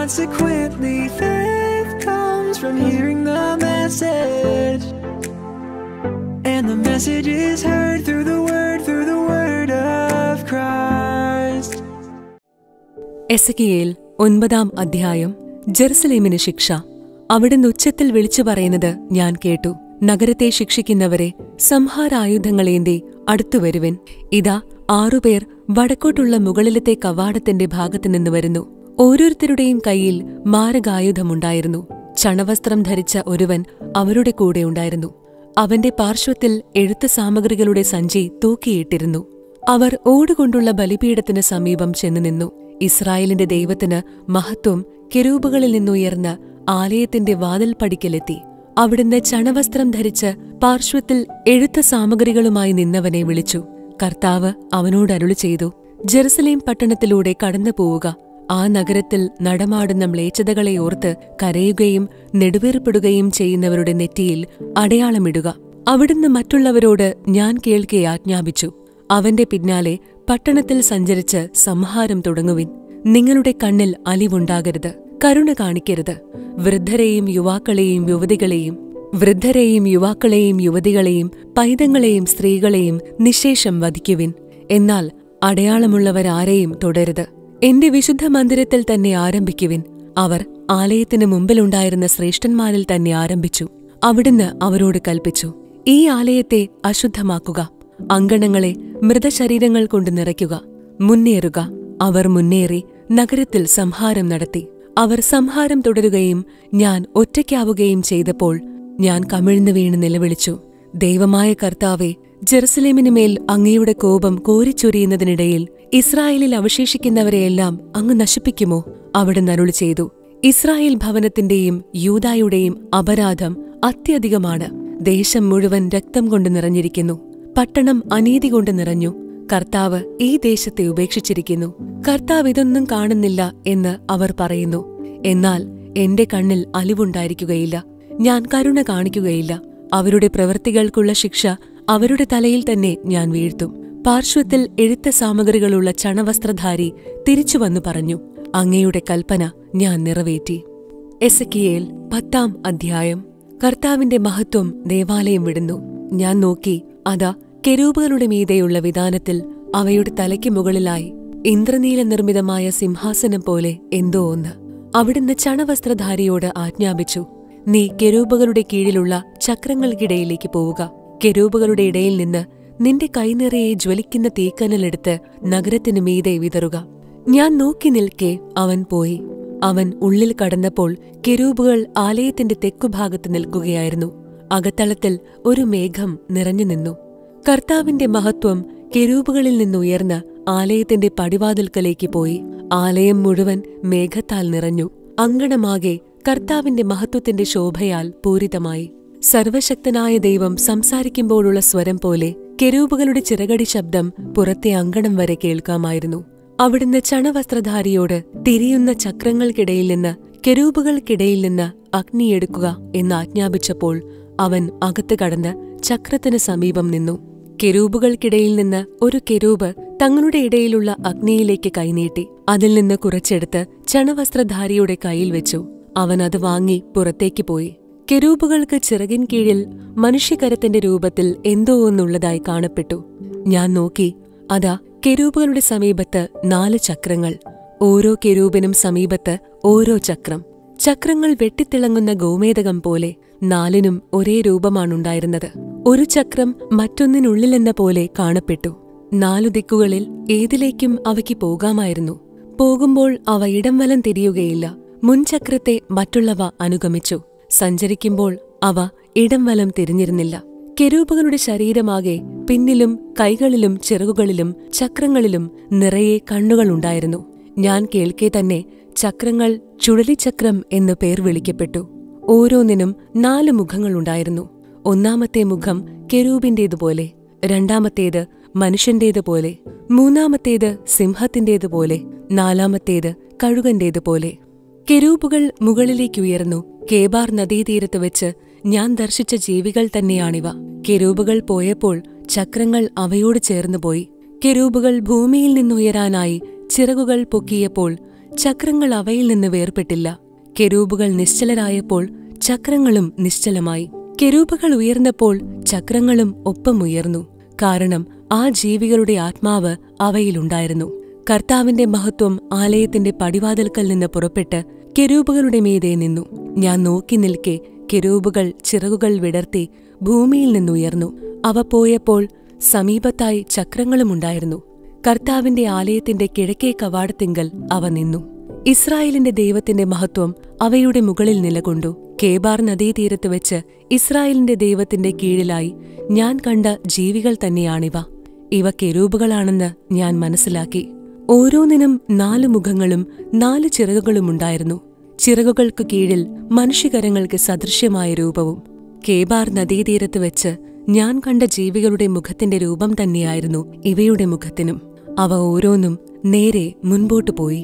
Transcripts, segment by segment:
Consequently, faith comes from hearing the message. And the message is heard through the word, through the word of Christ. എസകിയേൽ ഒൻപതാം അധ്യായം ജെറുസലേമിന് ശിക്ഷ അവിടുന്ന് ഉച്ചത്തിൽ വിളിച്ചു പറയുന്നത് ഞാൻ കേട്ടു നഗരത്തെ ശിക്ഷിക്കുന്നവരെ സംഹാരായുധങ്ങളേന്തി അടുത്തുവരുവിൻ ഇതാ ആറുപേർ വടക്കോട്ടുള്ള മുകളിലത്തെ കവാടത്തിന്റെ ഭാഗത്തുനിന്ന് വരുന്നു ഓരോരുത്തരുടെയും കയ്യിൽ മാരകായുധമുണ്ടായിരുന്നു ചണവസ്ത്രം ധരിച്ച ഒരുവൻ അവരുടെ കൂടെ ഉണ്ടായിരുന്നു അവന്റെ പാർശ്വത്തിൽ എഴുത്ത് സാമഗ്രികളുടെ സഞ്ചി തൂക്കിയിട്ടിരുന്നു അവർ ഓടുകൊണ്ടുള്ള ബലിപീഠത്തിന് സമീപം ചെന്നു നിന്നു ഇസ്രായേലിന്റെ ദൈവത്തിന് മഹത്വം കെരൂബുകളിൽ നിന്നുയർന്ന ആലയത്തിന്റെ വാതിൽപ്പടിക്കലെത്തി അവിടുന്ന് ചണവസ്ത്രം ധരിച്ച് പാർശ്വത്തിൽ എഴുത്ത സാമഗ്രികളുമായി നിന്നവനെ വിളിച്ചു കർത്താവ് അവനോട് അരുളി ചെയ്തു ജെറുസലേം പട്ടണത്തിലൂടെ കടന്നു പോവുക ആ നഗരത്തിൽ നടമാടുന്ന മ്ലേച്ഛതകളെ ഓർത്ത് കരയുകയും നെടുവേർപ്പെടുകയും ചെയ്യുന്നവരുടെ നെറ്റിയിൽ അടയാളമിടുക അവിടുന്ന് മറ്റുള്ളവരോട് ഞാൻ കേൾക്കെ ആജ്ഞാപിച്ചു അവന്റെ പിന്നാലെ പട്ടണത്തിൽ സഞ്ചരിച്ച് സംഹാരം തുടങ്ങുവിൻ നിങ്ങളുടെ കണ്ണിൽ അലിവുണ്ടാകരുത് കരുണ കാണിക്കരുത് വൃദ്ധരെയും യുവാക്കളെയും യുവതികളെയും വൃദ്ധരെയും യുവാക്കളെയും യുവതികളെയും പൈതങ്ങളെയും സ്ത്രീകളെയും നിശേഷം വധിക്കുവിൻ എന്നാൽ അടയാളമുള്ളവരാരെയും തുടരുത് എന്റെ വിശുദ്ധ മന്ദിരത്തിൽ തന്നെ ആരംഭിക്കുവിൻ അവർ ആലയത്തിന് മുമ്പിലുണ്ടായിരുന്ന ശ്രേഷ്ഠന്മാരിൽ തന്നെ ആരംഭിച്ചു അവിടുന്ന് അവരോട് കൽപ്പിച്ചു ഈ ആലയത്തെ അശുദ്ധമാക്കുക അങ്കണങ്ങളെ മൃതശരീരങ്ങൾ കൊണ്ട് നിറയ്ക്കുക മുന്നേറുക അവർ മുന്നേറി നഗരത്തിൽ സംഹാരം നടത്തി അവർ സംഹാരം തുടരുകയും ഞാൻ ഒറ്റയ്ക്കാവുകയും ചെയ്തപ്പോൾ ഞാൻ കമിഴ്ന്നു വീണ് നിലവിളിച്ചു ദൈവമായ കർത്താവെ ജെറുസലേമിന് മേൽ അങ്ങയുടെ കോപം കോരിച്ചൊരിയുന്നതിനിടയിൽ ഇസ്രായേലിൽ അവശേഷിക്കുന്നവരെയെല്ലാം അങ്ങ് നശിപ്പിക്കുമോ അവിടെ നരുളി ചെയ്തു ഇസ്രായേൽ ഭവനത്തിന്റെയും യൂതായുടെയും അപരാധം അത്യധികമാണ് ദേശം മുഴുവൻ രക്തം കൊണ്ട് നിറഞ്ഞിരിക്കുന്നു പട്ടണം അനീതി കൊണ്ട് നിറഞ്ഞു കർത്താവ് ഈ ദേശത്തെ ഉപേക്ഷിച്ചിരിക്കുന്നു കർത്താവ് ഇതൊന്നും കാണുന്നില്ല എന്ന് അവർ പറയുന്നു എന്നാൽ എന്റെ കണ്ണിൽ അലിവുണ്ടായിരിക്കുകയില്ല ഞാൻ കരുണ കാണിക്കുകയില്ല അവരുടെ പ്രവൃത്തികൾക്കുള്ള ശിക്ഷ അവരുടെ തലയിൽ തന്നെ ഞാൻ വീഴ്ത്തും പാർശ്വത്തിൽ എഴുത്ത സാമഗ്രികളുള്ള ചണവസ്ത്രധാരി തിരിച്ചുവന്നു പറഞ്ഞു അങ്ങയുടെ കൽപ്പന ഞാൻ നിറവേറ്റി എസക്കിയേൽ പത്താം അധ്യായം കർത്താവിന്റെ മഹത്വം ദേവാലയം വിടുന്നു ഞാൻ നോക്കി അതാ കെരൂബുകളുടെ മീതെയുള്ള വിധാനത്തിൽ അവയുടെ തലയ്ക്ക് മുകളിലായി ഇന്ദ്രനീല നിർമ്മിതമായ സിംഹാസനം പോലെ എന്തോ ഒന്ന് അവിടുന്ന് ചണവസ്ത്രധാരിയോട് ആജ്ഞാപിച്ചു നീ കെരൂബുകളുടെ കീഴിലുള്ള ചക്രങ്ങൾക്കിടയിലേക്ക് പോവുക കെരൂബുകളുടെ ഇടയിൽ നിന്ന് നിന്റെ കൈനിറയെ ജ്വലിക്കുന്ന തീക്കനലെടുത്ത് നഗരത്തിനു മീതെ വിതറുക ഞാൻ നോക്കി നിൽക്കെ അവൻ പോയി അവൻ ഉള്ളിൽ കടന്നപ്പോൾ കെരൂബുകൾ ആലയത്തിന്റെ തെക്കുഭാഗത്ത് നിൽക്കുകയായിരുന്നു അകത്തളത്തിൽ ഒരു മേഘം നിറഞ്ഞു നിന്നു കർത്താവിന്റെ മഹത്വം കെരൂബുകളിൽ നിന്നുയർന്ന് ആലയത്തിന്റെ പടിവാതിൽക്കലേക്ക് പോയി ആലയം മുഴുവൻ മേഘത്താൽ നിറഞ്ഞു അങ്കണമാകെ കർത്താവിന്റെ മഹത്വത്തിന്റെ ശോഭയാൽ പൂരിതമായി സർവശക്തനായ ദൈവം സംസാരിക്കുമ്പോഴുള്ള സ്വരം പോലെ കെരൂബുകളുടെ ചിറകടി ശബ്ദം പുറത്തെ അങ്കണം വരെ കേൾക്കാമായിരുന്നു അവിടുന്ന് ചണവസ്ത്രധാരിയോട് തിരിയുന്ന ചക്രങ്ങൾക്കിടയിൽ നിന്ന് കെരൂബുകൾക്കിടയിൽ നിന്ന് അഗ്നിയെടുക്കുക എന്ന് ആജ്ഞാപിച്ചപ്പോൾ അവൻ അകത്ത് കടന്ന് ചക്രത്തിന് സമീപം നിന്നു കെരൂബുകൾക്കിടയിൽ നിന്ന് ഒരു കെരൂബ് തങ്ങളുടെ ഇടയിലുള്ള അഗ്നിയിലേക്ക് കൈനീട്ടി അതിൽ നിന്ന് കുറച്ചെടുത്ത് ചണവസ്ത്രധാരിയുടെ കയ്യിൽ വെച്ചു അവൻ അത് വാങ്ങി പുറത്തേക്ക് പോയി കെരൂബുകൾക്ക് ചിറകിൻ കീഴിൽ മനുഷ്യകരത്തിന്റെ രൂപത്തിൽ എന്തോ ഒന്നുള്ളതായി കാണപ്പെട്ടു ഞാൻ നോക്കി അതാ കെരൂബുകളുടെ സമീപത്ത് നാല് ചക്രങ്ങൾ ഓരോ കെരൂബിനും സമീപത്ത് ഓരോ ചക്രം ചക്രങ്ങൾ വെട്ടിത്തിളങ്ങുന്ന ഗോമേതകം പോലെ നാലിനും ഒരേ രൂപമാണുണ്ടായിരുന്നത് ഒരു ചക്രം മറ്റൊന്നിനുള്ളിലെന്ന പോലെ കാണപ്പെട്ടു നാലു ദിക്കുകളിൽ ഏതിലേക്കും അവയ്ക്ക് പോകാമായിരുന്നു പോകുമ്പോൾ അവ ഇടം വലം തിരിയുകയില്ല മുൻചക്രത്തെ മറ്റുള്ളവ അനുഗമിച്ചു സഞ്ചരിക്കുമ്പോൾ അവ ഇടം വലം തിരിഞ്ഞിരുന്നില്ല കെരൂപകളുടെ ശരീരമാകെ പിന്നിലും കൈകളിലും ചിറകുകളിലും ചക്രങ്ങളിലും നിറയെ കണ്ണുകളുണ്ടായിരുന്നു ഞാൻ കേൾക്കെ തന്നെ ചക്രങ്ങൾ ചുഴലിച്ചക്രം എന്ന് പേർ വിളിക്കപ്പെട്ടു ഓരോന്നിനും നാല് മുഖങ്ങളുണ്ടായിരുന്നു ഒന്നാമത്തെ മുഖം കെരൂബിന്റേതുപോലെ രണ്ടാമത്തേത് മനുഷ്യന്റേതുപോലെ മൂന്നാമത്തേത് സിംഹത്തിന്റേതുപോലെ നാലാമത്തേത് കഴുകന്റേതുപോലെ കെരൂബുകൾ മുകളിലേക്കുയർന്നു കേബാർ നദീതീരത്ത് വെച്ച് ഞാൻ ദർശിച്ച ജീവികൾ തന്നെയാണിവ കെരൂബുകൾ പോയപ്പോൾ ചക്രങ്ങൾ അവയോട് ചേർന്നുപോയി കെരൂബുകൾ ഭൂമിയിൽ നിന്നുയരാനായി ചിറകുകൾ പൊക്കിയപ്പോൾ ചക്രങ്ങൾ അവയിൽ നിന്ന് വേർപെട്ടില്ല കെരൂബുകൾ നിശ്ചലരായപ്പോൾ ചക്രങ്ങളും നിശ്ചലമായി കെരൂബുകൾ ഉയർന്നപ്പോൾ ചക്രങ്ങളും ഒപ്പം ഉയർന്നു കാരണം ആ ജീവികളുടെ ആത്മാവ് അവയിലുണ്ടായിരുന്നു കർത്താവിന്റെ മഹത്വം ആലയത്തിന്റെ പടിവാതിൽക്കൽ നിന്ന് പുറപ്പെട്ട് കെരൂബുകളുടെ മീതെ നിന്നു ഞാൻ നോക്കി നിൽക്കെ കെരൂബുകൾ ചിറകുകൾ വിടർത്തി ഭൂമിയിൽ നിന്നുയർന്നു അവ പോയപ്പോൾ സമീപത്തായി ചക്രങ്ങളുമുണ്ടായിരുന്നു കർത്താവിന്റെ ആലയത്തിന്റെ കിഴക്കേ കവാടത്തിങ്കൽ അവ നിന്നു ഇസ്രായേലിന്റെ ദൈവത്തിന്റെ മഹത്വം അവയുടെ മുകളിൽ നിലകൊണ്ടു കേബാർ നദീതീരത്ത് വെച്ച് ഇസ്രായേലിന്റെ ദൈവത്തിന്റെ കീഴിലായി ഞാൻ കണ്ട ജീവികൾ തന്നെയാണിവ ഇവ കെരൂബുകളാണെന്ന് ഞാൻ മനസ്സിലാക്കി ഓരോന്നിനും നാല് മുഖങ്ങളും നാല് ചിറകുകളുമുണ്ടായിരുന്നു ചിറകുകൾക്ക് കീഴിൽ മനുഷ്യകരങ്ങൾക്ക് സദൃശ്യമായ രൂപവും കേബാർ നദീതീരത്ത് വെച്ച് ഞാൻ കണ്ട ജീവികളുടെ മുഖത്തിന്റെ രൂപം തന്നെയായിരുന്നു ഇവയുടെ മുഖത്തിനും അവ ഓരോന്നും നേരെ മുൻപോട്ടു പോയി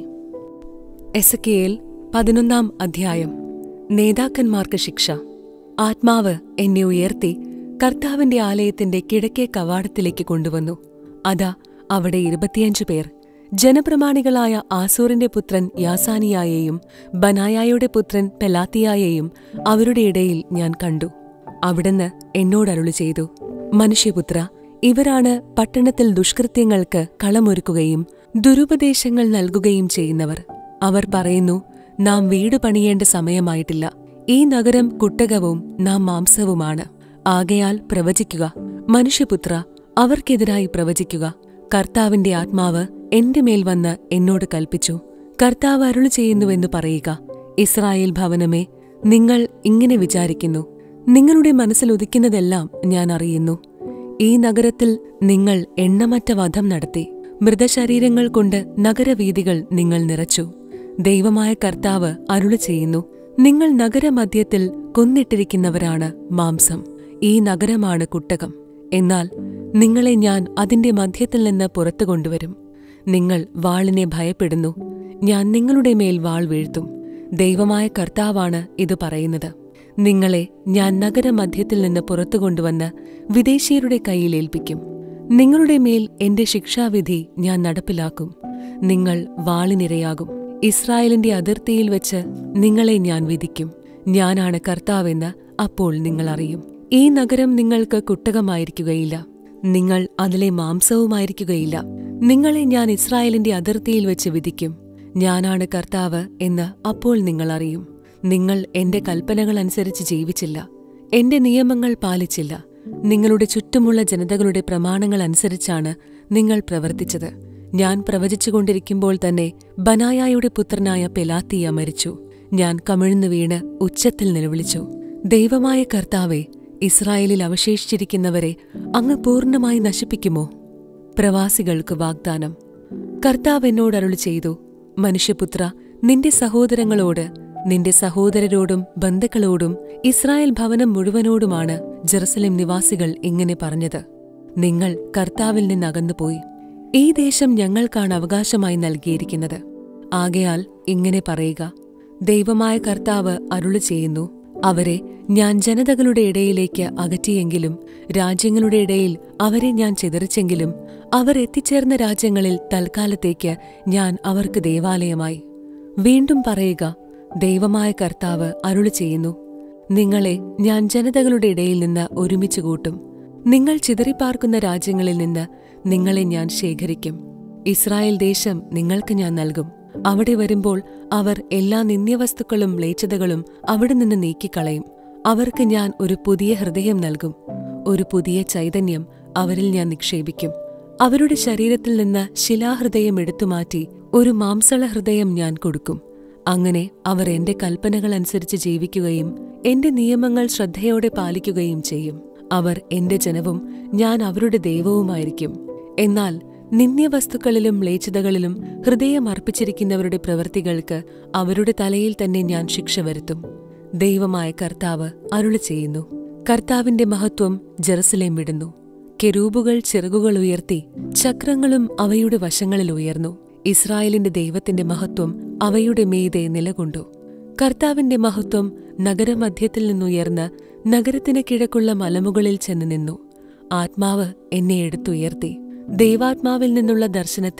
എസക്കിയേൽ പതിനൊന്നാം അധ്യായം നേതാക്കന്മാർക്ക് ശിക്ഷ ആത്മാവ് എന്നെ ഉയർത്തി കർത്താവിന്റെ ആലയത്തിന്റെ കിഴക്കേ കവാടത്തിലേക്ക് കൊണ്ടുവന്നു അതാ അവിടെ ഇരുപത്തിയഞ്ചു പേർ ജനപ്രമാണികളായ ആസൂറിന്റെ പുത്രൻ യാസാനിയായെയും ബനായായുടെ പുത്രൻ പെലാത്തിയായെയും അവരുടെ ഇടയിൽ ഞാൻ കണ്ടു അവിടുന്ന് എന്നോടരുളി ചെയ്തു മനുഷ്യപുത്ര ഇവരാണ് പട്ടണത്തിൽ ദുഷ്കൃത്യങ്ങൾക്ക് കളമൊരുക്കുകയും ദുരുപദേശങ്ങൾ നൽകുകയും ചെയ്യുന്നവർ അവർ പറയുന്നു നാം വീട് പണിയേണ്ട സമയമായിട്ടില്ല ഈ നഗരം കുട്ടകവും നാം മാംസവുമാണ് ആകയാൽ പ്രവചിക്കുക മനുഷ്യപുത്ര അവർക്കെതിരായി പ്രവചിക്കുക കർത്താവിന്റെ ആത്മാവ് എന്റെ മേൽ വന്ന് എന്നോട് കൽപ്പിച്ചു കർത്താവ് അരുളു ചെയ്യുന്നുവെന്ന് പറയുക ഇസ്രായേൽ ഭവനമേ നിങ്ങൾ ഇങ്ങനെ വിചാരിക്കുന്നു നിങ്ങളുടെ മനസ്സിൽ ഉദിക്കുന്നതെല്ലാം ഞാൻ അറിയുന്നു ഈ നഗരത്തിൽ നിങ്ങൾ എണ്ണമറ്റ വധം നടത്തി മൃതശരീരങ്ങൾ കൊണ്ട് നഗരവീഥികൾ നിങ്ങൾ നിറച്ചു ദൈവമായ കർത്താവ് അരുളി ചെയ്യുന്നു നിങ്ങൾ നഗരമധ്യത്തിൽ കൊന്നിട്ടിരിക്കുന്നവരാണ് മാംസം ഈ നഗരമാണ് കുട്ടകം എന്നാൽ നിങ്ങളെ ഞാൻ അതിന്റെ മധ്യത്തിൽ നിന്ന് പുറത്തു കൊണ്ടുവരും നിങ്ങൾ വാളിനെ ഭയപ്പെടുന്നു ഞാൻ നിങ്ങളുടെ മേൽ വാൾ വീഴ്ത്തും ദൈവമായ കർത്താവാണ് ഇത് പറയുന്നത് നിങ്ങളെ ഞാൻ നഗരമധ്യത്തിൽ നിന്ന് പുറത്തു കൊണ്ടുവന്ന് വിദേശീയരുടെ കയ്യിൽ ഏൽപ്പിക്കും നിങ്ങളുടെ മേൽ എന്റെ ശിക്ഷാവിധി ഞാൻ നടപ്പിലാക്കും നിങ്ങൾ വാളിനിരയാകും ഇസ്രായേലിന്റെ അതിർത്തിയിൽ വെച്ച് നിങ്ങളെ ഞാൻ വിധിക്കും ഞാനാണ് കർത്താവെന്ന് അപ്പോൾ നിങ്ങൾ അറിയും ഈ നഗരം നിങ്ങൾക്ക് കുട്ടകമായിരിക്കുകയില്ല നിങ്ങൾ അതിലെ മാംസവുമായിരിക്കുകയില്ല നിങ്ങളെ ഞാൻ ഇസ്രായേലിന്റെ അതിർത്തിയിൽ വെച്ച് വിധിക്കും ഞാനാണ് കർത്താവ് എന്ന് അപ്പോൾ നിങ്ങൾ അറിയും നിങ്ങൾ എന്റെ കൽപ്പനകൾ അനുസരിച്ച് ജീവിച്ചില്ല എന്റെ നിയമങ്ങൾ പാലിച്ചില്ല നിങ്ങളുടെ ചുറ്റുമുള്ള ജനതകളുടെ പ്രമാണങ്ങൾ അനുസരിച്ചാണ് നിങ്ങൾ പ്രവർത്തിച്ചത് ഞാൻ പ്രവചിച്ചുകൊണ്ടിരിക്കുമ്പോൾ തന്നെ ബനായായുടെ പുത്രനായ പെലാത്തിയ മരിച്ചു ഞാൻ കമിഴ്ന്നു വീണ് ഉച്ചത്തിൽ നിലവിളിച്ചു ദൈവമായ കർത്താവെ ഇസ്രായേലിൽ അവശേഷിച്ചിരിക്കുന്നവരെ അങ്ങ് പൂർണ്ണമായി നശിപ്പിക്കുമോ പ്രവാസികൾക്ക് വാഗ്ദാനം കർത്താവ് എന്നോട് അരുളി ചെയ്തു മനുഷ്യപുത്ര നിന്റെ സഹോദരങ്ങളോട് നിന്റെ സഹോദരരോടും ബന്ധുക്കളോടും ഇസ്രായേൽ ഭവനം മുഴുവനോടുമാണ് ജെറുസലേം നിവാസികൾ ഇങ്ങനെ പറഞ്ഞത് നിങ്ങൾ കർത്താവിൽ നിന്നകന്നുപോയി ഈ ദേശം ഞങ്ങൾക്കാണ് അവകാശമായി നൽകിയിരിക്കുന്നത് ആകയാൽ ഇങ്ങനെ പറയുക ദൈവമായ കർത്താവ് അരുളി ചെയ്യുന്നു അവരെ ഞാൻ ജനതകളുടെ ഇടയിലേക്ക് അകറ്റിയെങ്കിലും രാജ്യങ്ങളുടെ ഇടയിൽ അവരെ ഞാൻ ചിതറിച്ചെങ്കിലും അവർ എത്തിച്ചേർന്ന രാജ്യങ്ങളിൽ തൽക്കാലത്തേക്ക് ഞാൻ അവർക്ക് ദേവാലയമായി വീണ്ടും പറയുക ദൈവമായ കർത്താവ് അരുളി ചെയ്യുന്നു നിങ്ങളെ ഞാൻ ജനതകളുടെ ഇടയിൽ നിന്ന് ഒരുമിച്ച് കൂട്ടും നിങ്ങൾ ചിതറിപ്പാർക്കുന്ന രാജ്യങ്ങളിൽ നിന്ന് നിങ്ങളെ ഞാൻ ശേഖരിക്കും ഇസ്രായേൽ ദേശം നിങ്ങൾക്ക് ഞാൻ നൽകും അവിടെ വരുമ്പോൾ അവർ എല്ലാ നിന്ദ്യവസ്തുക്കളും മ്ലേച്ഛതകളും അവിടെ നിന്ന് നീക്കിക്കളയും അവർക്ക് ഞാൻ ഒരു പുതിയ ഹൃദയം നൽകും ഒരു പുതിയ ചൈതന്യം അവരിൽ ഞാൻ നിക്ഷേപിക്കും അവരുടെ ശരീരത്തിൽ നിന്ന് ശിലാഹൃദയം എടുത്തുമാറ്റി ഒരു മാംസള ഹൃദയം ഞാൻ കൊടുക്കും അങ്ങനെ അവർ എന്റെ കൽപ്പനകൾ അനുസരിച്ച് ജീവിക്കുകയും എന്റെ നിയമങ്ങൾ ശ്രദ്ധയോടെ പാലിക്കുകയും ചെയ്യും അവർ എന്റെ ജനവും ഞാൻ അവരുടെ ദൈവവുമായിരിക്കും എന്നാൽ നിന്ദ്യവസ്തുക്കളിലും മ്ലേച്ഛതകളിലും ഹൃദയം അർപ്പിച്ചിരിക്കുന്നവരുടെ പ്രവൃത്തികൾക്ക് അവരുടെ തലയിൽ തന്നെ ഞാൻ ശിക്ഷ വരുത്തും ദൈവമായ കർത്താവ് അരുളി ചെയ്യുന്നു കർത്താവിന്റെ മഹത്വം ജെറുസലേം വിടുന്നു കെരൂബുകൾ ചിറകുകൾ ഉയർത്തി ചക്രങ്ങളും അവയുടെ വശങ്ങളിൽ ഉയർന്നു ഇസ്രായേലിന്റെ ദൈവത്തിന്റെ മഹത്വം അവയുടെ മീതെ നിലകൊണ്ടു കർത്താവിന്റെ മഹത്വം നഗരമധ്യത്തിൽ നിന്നുയർന്ന് നഗരത്തിന് കിഴക്കുള്ള മലമുകളിൽ ചെന്ന് നിന്നു ആത്മാവ് എന്നെ എടുത്തുയർത്തി ദൈവാത്മാവിൽ നിന്നുള്ള ദർശനത്തിൽ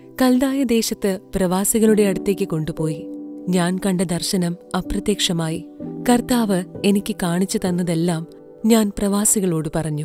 കൽദായ ദേശത്ത് പ്രവാസികളുടെ അടുത്തേക്ക് കൊണ്ടുപോയി ഞാൻ കണ്ട ദർശനം അപ്രത്യക്ഷമായി കർത്താവ് എനിക്ക് കാണിച്ചു തന്നതെല്ലാം ഞാൻ പ്രവാസികളോട് പറഞ്ഞു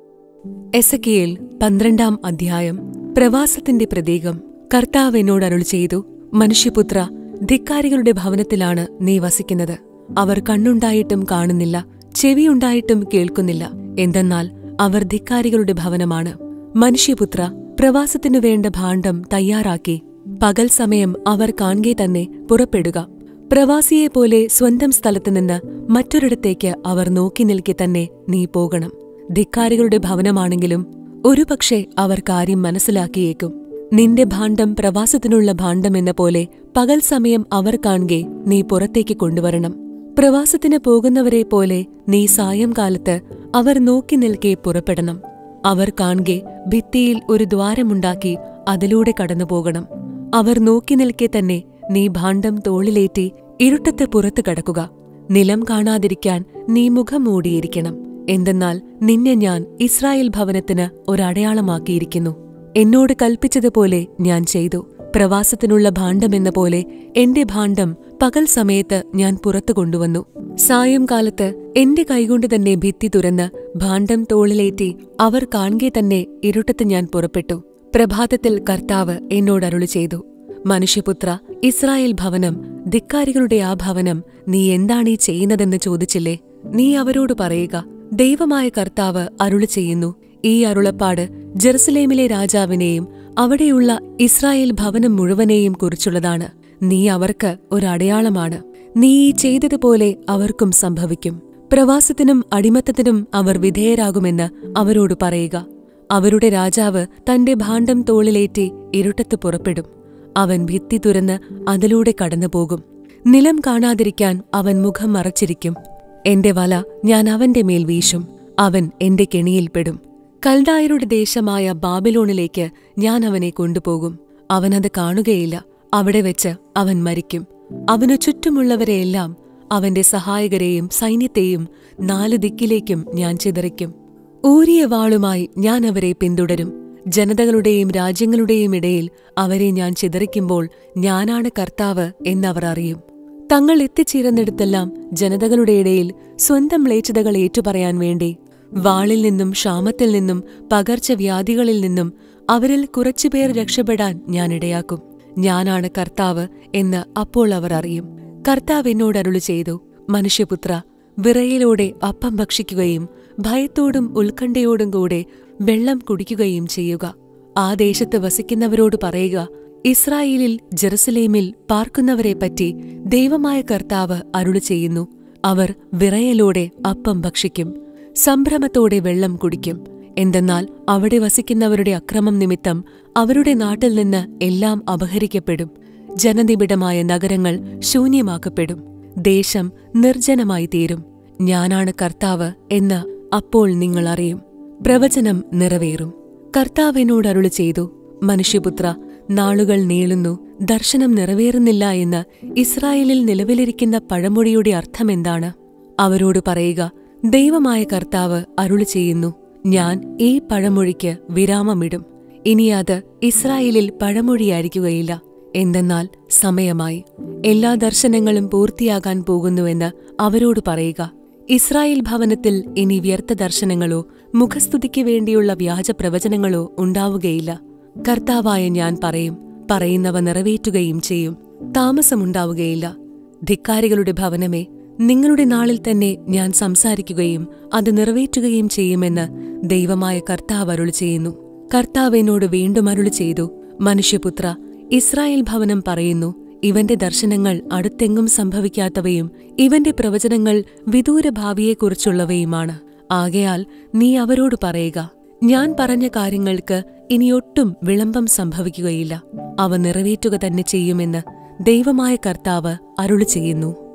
എസക്കിയേൽ പന്ത്രണ്ടാം അധ്യായം പ്രവാസത്തിന്റെ പ്രതീകം കർത്താവ് എന്നോട് അരുൾ ചെയ്തു മനുഷ്യപുത്ര ധിക്കാരികളുടെ ഭവനത്തിലാണ് നീ വസിക്കുന്നത് അവർ കണ്ണുണ്ടായിട്ടും കാണുന്നില്ല ചെവിയുണ്ടായിട്ടും കേൾക്കുന്നില്ല എന്തെന്നാൽ അവർ ധിക്കാരികളുടെ ഭവനമാണ് മനുഷ്യപുത്ര പ്രവാസത്തിനു വേണ്ട ഭാണ്ഡം തയ്യാറാക്കി പകൽ സമയം അവർ കാൺകെ തന്നെ പുറപ്പെടുക പ്രവാസിയെപ്പോലെ സ്വന്തം സ്ഥലത്തുനിന്ന് മറ്റൊരിടത്തേക്ക് അവർ നോക്കി നിൽക്കെ തന്നെ നീ പോകണം ധിക്കാരികളുടെ ഭവനമാണെങ്കിലും ഒരുപക്ഷെ അവർ കാര്യം മനസ്സിലാക്കിയേക്കും നിന്റെ ഭാണ്ഡം പ്രവാസത്തിനുള്ള ഭാണ്ഡമെന്ന പോലെ പകൽ സമയം അവർ കാൺകെ നീ പുറത്തേക്ക് കൊണ്ടുവരണം പ്രവാസത്തിന് പോകുന്നവരെ പോലെ നീ സായംകാലത്ത് അവർ നോക്കി നിൽക്കെ പുറപ്പെടണം അവർ കാൺകെ ഭിത്തിയിൽ ഒരു ദ്വാരമുണ്ടാക്കി അതിലൂടെ കടന്നുപോകണം അവർ നോക്കി നിൽക്കെ തന്നെ നീ ഭാണ്ഡം തോളിലേറ്റി ഇരുട്ടത്ത് പുറത്തു കടക്കുക നിലം കാണാതിരിക്കാൻ നീ മുഖം മൂടിയിരിക്കണം എന്തെന്നാൽ നിന്നെ ഞാൻ ഇസ്രായേൽ ഭവനത്തിന് ഒരടയാളമാക്കിയിരിക്കുന്നു എന്നോട് കൽപ്പിച്ചതുപോലെ ഞാൻ ചെയ്തു പ്രവാസത്തിനുള്ള ഭാണ്ഡമെന്ന പോലെ എന്റെ ഭാണ്ഡം പകൽ സമയത്ത് ഞാൻ പുറത്തു കൊണ്ടുവന്നു സായംകാലത്ത് എന്റെ കൈകൊണ്ട് തന്നെ ഭിത്തി തുറന്ന് ഭാണ്ഡം തോളിലേറ്റി അവർ കാൺകെ തന്നെ ഇരുട്ടത്ത് ഞാൻ പുറപ്പെട്ടു പ്രഭാതത്തിൽ കർത്താവ് എന്നോട് അരുളി ചെയ്തു മനുഷ്യപുത്ര ഇസ്രായേൽ ഭവനം ധിക്കാരികളുടെ ആ ഭവനം നീ എന്താണീ ചെയ്യുന്നതെന്ന് ചോദിച്ചില്ലേ നീ അവരോട് പറയുക ദൈവമായ കർത്താവ് അരുളി ചെയ്യുന്നു ഈ അരുളപ്പാട് ജെറുസലേമിലെ രാജാവിനെയും അവിടെയുള്ള ഇസ്രായേൽ ഭവനം മുഴുവനെയും കുറിച്ചുള്ളതാണ് നീ അവർക്ക് ഒരടയാളമാണ് നീ ഈ ചെയ്തതുപോലെ അവർക്കും സംഭവിക്കും പ്രവാസത്തിനും അടിമത്തത്തിനും അവർ വിധേയരാകുമെന്ന് അവരോട് പറയുക അവരുടെ രാജാവ് തന്റെ ഭാണ്ഡം തോളിലേറ്റി ഇരുട്ടത്ത് പുറപ്പെടും അവൻ ഭിത്തി തുരന്ന് അതിലൂടെ കടന്നുപോകും നിലം കാണാതിരിക്കാൻ അവൻ മുഖം മറച്ചിരിക്കും എന്റെ വല ഞാൻ അവന്റെ മേൽ വീശും അവൻ എന്റെ കെണിയിൽപ്പെടും കൽദായരുടെ ദേശമായ ബാബിലോണിലേക്ക് ഞാൻ അവനെ കൊണ്ടുപോകും അവനത് കാണുകയില്ല അവിടെ വെച്ച് അവൻ മരിക്കും അവനു ചുറ്റുമുള്ളവരെയെല്ലാം അവന്റെ സഹായകരെയും സൈന്യത്തെയും നാല് ദിക്കിലേക്കും ഞാൻ ചിതറിക്കും ഊരിയ വാളുമായി ഞാൻ അവരെ പിന്തുടരും ജനതകളുടെയും രാജ്യങ്ങളുടെയും ഇടയിൽ അവരെ ഞാൻ ചിതറിക്കുമ്പോൾ ഞാനാണ് കർത്താവ് എന്നവർ അറിയും തങ്ങൾ എത്തിച്ചേരുന്നിടത്തെല്ലാം ജനതകളുടെ ഇടയിൽ സ്വന്തം മ്ലേച്ഛതകൾ ഏറ്റുപറയാൻ വേണ്ടി വാളിൽ നിന്നും ക്ഷാമത്തിൽ നിന്നും പകർച്ചവ്യാധികളിൽ നിന്നും അവരിൽ കുറച്ചുപേർ രക്ഷപ്പെടാൻ ഞാൻ ഇടയാക്കും ഞാനാണ് കർത്താവ് എന്ന് അപ്പോൾ അവർ അറിയും കർത്താവ് എന്നോട് അരുളി ചെയ്തു മനുഷ്യപുത്ര വിറയലോടെ അപ്പം ഭക്ഷിക്കുകയും ഭയത്തോടും ഉത്കണ്ഠയോടും കൂടെ വെള്ളം കുടിക്കുകയും ചെയ്യുക ആ ദേശത്ത് വസിക്കുന്നവരോട് പറയുക ഇസ്രായേലിൽ ജെറുസലേമിൽ പാർക്കുന്നവരെപ്പറ്റി ദൈവമായ കർത്താവ് അരുളി ചെയ്യുന്നു അവർ വിറയലോടെ അപ്പം ഭക്ഷിക്കും സംഭ്രമത്തോടെ വെള്ളം കുടിക്കും എന്തെന്നാൽ അവിടെ വസിക്കുന്നവരുടെ അക്രമം നിമിത്തം അവരുടെ നാട്ടിൽ നിന്ന് എല്ലാം അപഹരിക്കപ്പെടും ജനനിബിഡമായ നഗരങ്ങൾ ശൂന്യമാക്കപ്പെടും ദേശം നിർജ്ജനമായി തീരും ഞാനാണ് കർത്താവ് എന്ന് അപ്പോൾ നിങ്ങൾ അറിയും പ്രവചനം നിറവേറും കർത്താവിനോട് അരുളി ചെയ്തു മനുഷ്യപുത്ര നാളുകൾ നീളുന്നു ദർശനം നിറവേറുന്നില്ല എന്ന് ഇസ്രായേലിൽ നിലവിലിരിക്കുന്ന പഴമൊഴിയുടെ അർത്ഥമെന്താണ് അവരോട് പറയുക ദൈവമായ കർത്താവ് അരുളി ചെയ്യുന്നു ഞാൻ ഈ പഴമൊഴിക്ക് വിരാമമിടും ഇനി അത് ഇസ്രായേലിൽ പഴമൊഴിയായിരിക്കുകയില്ല എന്തെന്നാൽ സമയമായി എല്ലാ ദർശനങ്ങളും പൂർത്തിയാകാൻ പോകുന്നുവെന്ന് അവരോട് പറയുക ഇസ്രായേൽ ഭവനത്തിൽ ഇനി വ്യർത്ഥ ദർശനങ്ങളോ മുഖസ്തുതിക്ക് വേണ്ടിയുള്ള വ്യാജ പ്രവചനങ്ങളോ ഉണ്ടാവുകയില്ല കർത്താവായ ഞാൻ പറയും പറയുന്നവ നിറവേറ്റുകയും ചെയ്യും താമസമുണ്ടാവുകയില്ല ധിക്കാരികളുടെ ഭവനമേ നിങ്ങളുടെ നാളിൽ തന്നെ ഞാൻ സംസാരിക്കുകയും അത് നിറവേറ്റുകയും ചെയ്യുമെന്ന് ദൈവമായ കർത്താവ് അരുളി ചെയ്യുന്നു കർത്താവ് എന്നോട് വീണ്ടും അരുളി ചെയ്തു മനുഷ്യപുത്ര ഇസ്രായേൽ ഭവനം പറയുന്നു ഇവന്റെ ദർശനങ്ങൾ അടുത്തെങ്ങും സംഭവിക്കാത്തവയും ഇവന്റെ പ്രവചനങ്ങൾ വിദൂര ഭാവിയെക്കുറിച്ചുള്ളവയുമാണ് ആകയാൽ നീ അവരോട് പറയുക ഞാൻ പറഞ്ഞ കാര്യങ്ങൾക്ക് ഇനിയൊട്ടും വിളംബം സംഭവിക്കുകയില്ല അവ നിറവേറ്റുക തന്നെ ചെയ്യുമെന്ന് ദൈവമായ കർത്താവ് അരുളി ചെയ്യുന്നു